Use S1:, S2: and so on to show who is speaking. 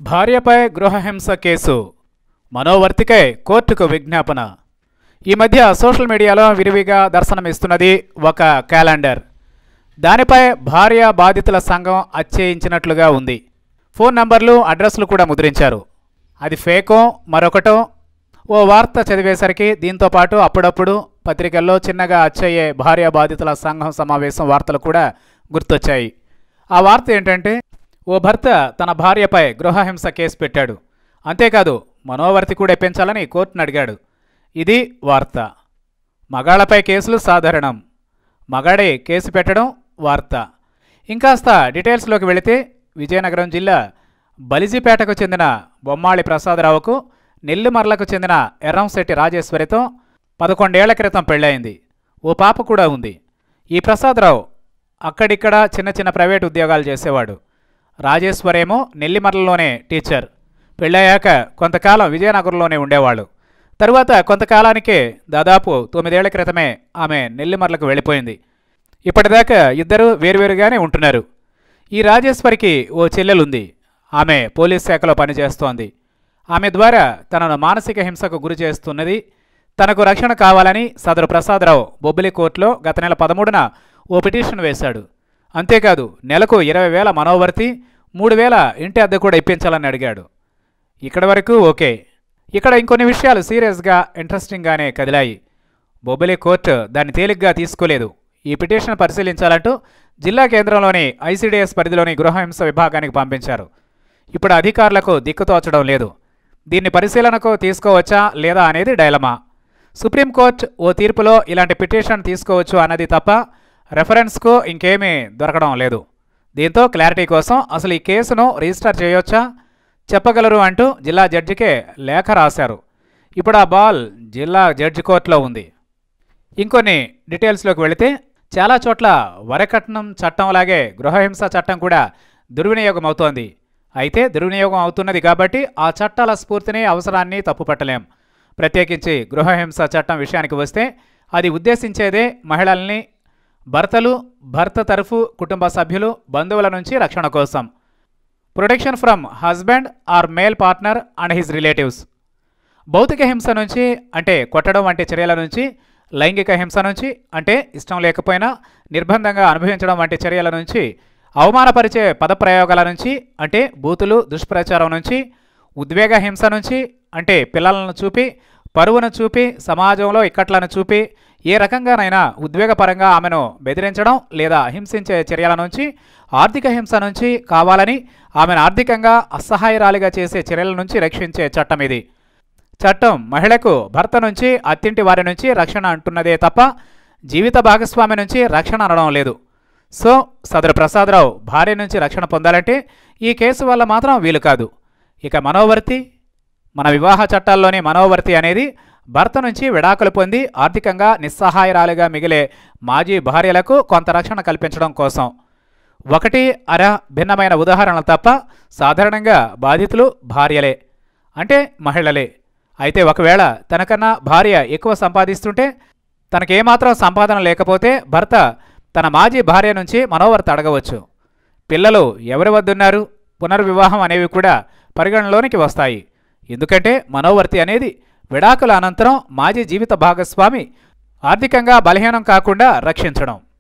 S1: భార్యపై గృహహింస కేసు మనోవర్తికై కోర్టుకు విజ్ఞాపన ఈ మధ్య సోషల్ మీడియాలో విరివిగా దర్శనమిస్తున్నది ఒక క్యాలెండర్ దానిపై భార్య బాధితుల సంఘం అచ్చేయించినట్లుగా ఉంది ఫోన్ నంబర్లు అడ్రస్లు కూడా ముద్రించారు అది ఫేకో మరొకటో ఓ వార్త చదివేసరికి దీంతో పాటు అప్పుడప్పుడు పత్రికల్లో చిన్నగా అచ్చయ్యే భార్య బాధితుల సంఘం సమావేశం వార్తలు కూడా గుర్తొచ్చాయి ఆ వార్త ఏంటంటే ఓ భర్త తన భార్యపై గృహహింస కేసు పెట్టాడు అంతేకాదు మనోవర్తి కూడా పెంచాలని కోర్టును అడిగాడు ఇది వార్త మగాళ్లపై కేసులు సాధారణం మగాడే కేసు పెట్టడం వార్త ఇంకాస్త డీటెయిల్స్లోకి వెళితే విజయనగరం జిల్లా బలిజిపేటకు చెందిన బొమ్మాళి ప్రసాదరావుకు నెల్లిమర్లకు చెందిన ఎర్రంశెట్టి రాజేశ్వరితో పదకొండేళ్ల క్రితం పెళ్ళయింది ఓ పాప కూడా ఉంది ఈ ప్రసాదరావు అక్కడిక్కడ చిన్న చిన్న ప్రైవేట్ ఉద్యోగాలు చేసేవాడు రాజేశ్వరేమో నెల్లిమర్లలోనే టీచర్ పెళ్ళయ్యాక కొంతకాలం విజయనగరంలోనే ఉండేవాళ్ళు తరువాత కొంతకాలానికే దాదాపు తొమ్మిదేళ్ల క్రితమే ఆమె నెల్లిమర్లకు వెళ్ళిపోయింది ఇప్పటిదాకా ఇద్దరు వేరువేరుగానే ఉంటున్నారు ఈ రాజేశ్వరికి ఓ చెల్లెలుంది ఆమె పోలీస్ శాఖలో పనిచేస్తోంది ఆమె ద్వారా తనను మానసిక హింసకు గురి చేస్తున్నది తనకు రక్షణ కావాలని సదరు ప్రసాదరావు బొబ్బిలి కోర్టులో గత నెల పదమూడున ఓ పిటిషన్ వేశాడు అంతేకాదు నెలకు ఇరవై వేల మనోవర్తి మూడు వేల ఇంటి అద్దె కూడా ఇప్పించాలని అడిగాడు ఇక్కడ వరకు ఓకే ఇక్కడ ఇంకొన్ని విషయాలు సీరియస్గా ఇంట్రెస్టింగ్గానే కదిలాయి బొబ్బిలి కోర్టు దాన్ని తేలిగ్గా తీసుకోలేదు ఈ పిటిషన్ పరిశీలించాలంటూ జిల్లా కేంద్రంలోని ఐసీడీఎస్ పరిధిలోని గృహహింస విభాగానికి పంపించారు ఇప్పుడు అధికారులకు దిక్కుతోచడం లేదు దీన్ని పరిశీలనకు తీసుకోవచ్చా లేదా అనేది డైలమా సుప్రీంకోర్టు ఓ తీర్పులో ఇలాంటి పిటిషన్ తీసుకోవచ్చు అన్నది తప్ప రెఫరెన్స్కు ఇంకేమీ దొరకడం లేదు దీంతో క్లారిటీ కోసం అసలు ఈ కేసును రిజిస్టర్ చేయొచ్చా చెప్పగలరు అంటూ జిల్లా జడ్జికే లేఖ రాశారు ఇప్పుడు ఆ బాల్ జిల్లా జడ్జి కోర్టులో ఉంది ఇంకొన్ని డీటెయిల్స్లోకి వెళితే చాలా చోట్ల వరకట్నం చట్టంలాగే గృహహింస చట్టం కూడా దుర్వినియోగం అవుతోంది అయితే దుర్వినియోగం అవుతున్నది కాబట్టి ఆ చట్టాల స్ఫూర్తిని అవసరాన్ని తప్పుపట్టలేం ప్రత్యేకించి గృహహింస చట్టం విషయానికి వస్తే అది ఉద్దేశించేదే మహిళల్ని భర్తలు భర్త తరఫు కుటుంబ సభ్యులు బంధువుల నుంచి రక్షణ కోసం protection from husband or male partner and his relatives భౌతిక హింస నుంచి అంటే కొట్టడం వంటి చర్యల నుంచి లైంగిక హింస నుంచి అంటే ఇష్టం లేకపోయినా నిర్బంధంగా అనుభవించడం వంటి చర్యల నుంచి అవమానపరిచే పదప్రయోగాల నుంచి అంటే బూతులు దుష్ప్రచారం నుంచి ఉద్వేగ హింస నుంచి అంటే పిల్లలను చూపి పరువును చూపి సమాజంలో ఇక్కట్లను చూపి ఏ రకంగానైనా ఉద్వేగపరంగా ఆమెను బెదిరించడం లేదా హింసించే చర్యల నుంచి ఆర్థిక హింస నుంచి కావాలని ఆమెను ఆర్థికంగా అసహాయరాలిగా చేసే చర్యల నుంచి రక్షించే చట్టం ఇది చట్టం మహిళకు భర్త నుంచి అత్తింటి వారి నుంచి రక్షణ అంటున్నదే తప్ప జీవిత భాగస్వామి నుంచి రక్షణ అనడం లేదు సో సదరు ప్రసాదరావు భార్య నుంచి రక్షణ పొందాలంటే ఈ కేసు వల్ల మాత్రం వీలు కాదు ఇక మనోవర్తి మన వివాహ చట్టాల్లోని మనోవర్తి అనేది భర్త నుంచి విడాకులు పొంది ఆర్థికంగా నిస్సహాయరాలుగా మిగిలే మాజీ భార్యలకు కొంత రక్షణ కల్పించడం కోసం ఒకటి అర భిన్నమైన ఉదాహరణలు తప్ప సాధారణంగా బాధితులు భార్యలే అంటే మహిళలే అయితే ఒకవేళ తనకన్నా భార్య ఎక్కువ సంపాదిస్తుంటే తనకేమాత్రం సంపాదన లేకపోతే భర్త తన మాజీ భార్య నుంచి మనోవర్త అడగవచ్చు పిల్లలు ఎవరి వద్దున్నారు పునర్వివాహం అనేవి కూడా పరిగణలోనికి వస్తాయి ఎందుకంటే మనోవర్తి అనేది విడాకుల అనంతరం మాజీ జీవిత భాగస్వామి ఆర్థికంగా బలహీనం కాకుండా రక్షించడం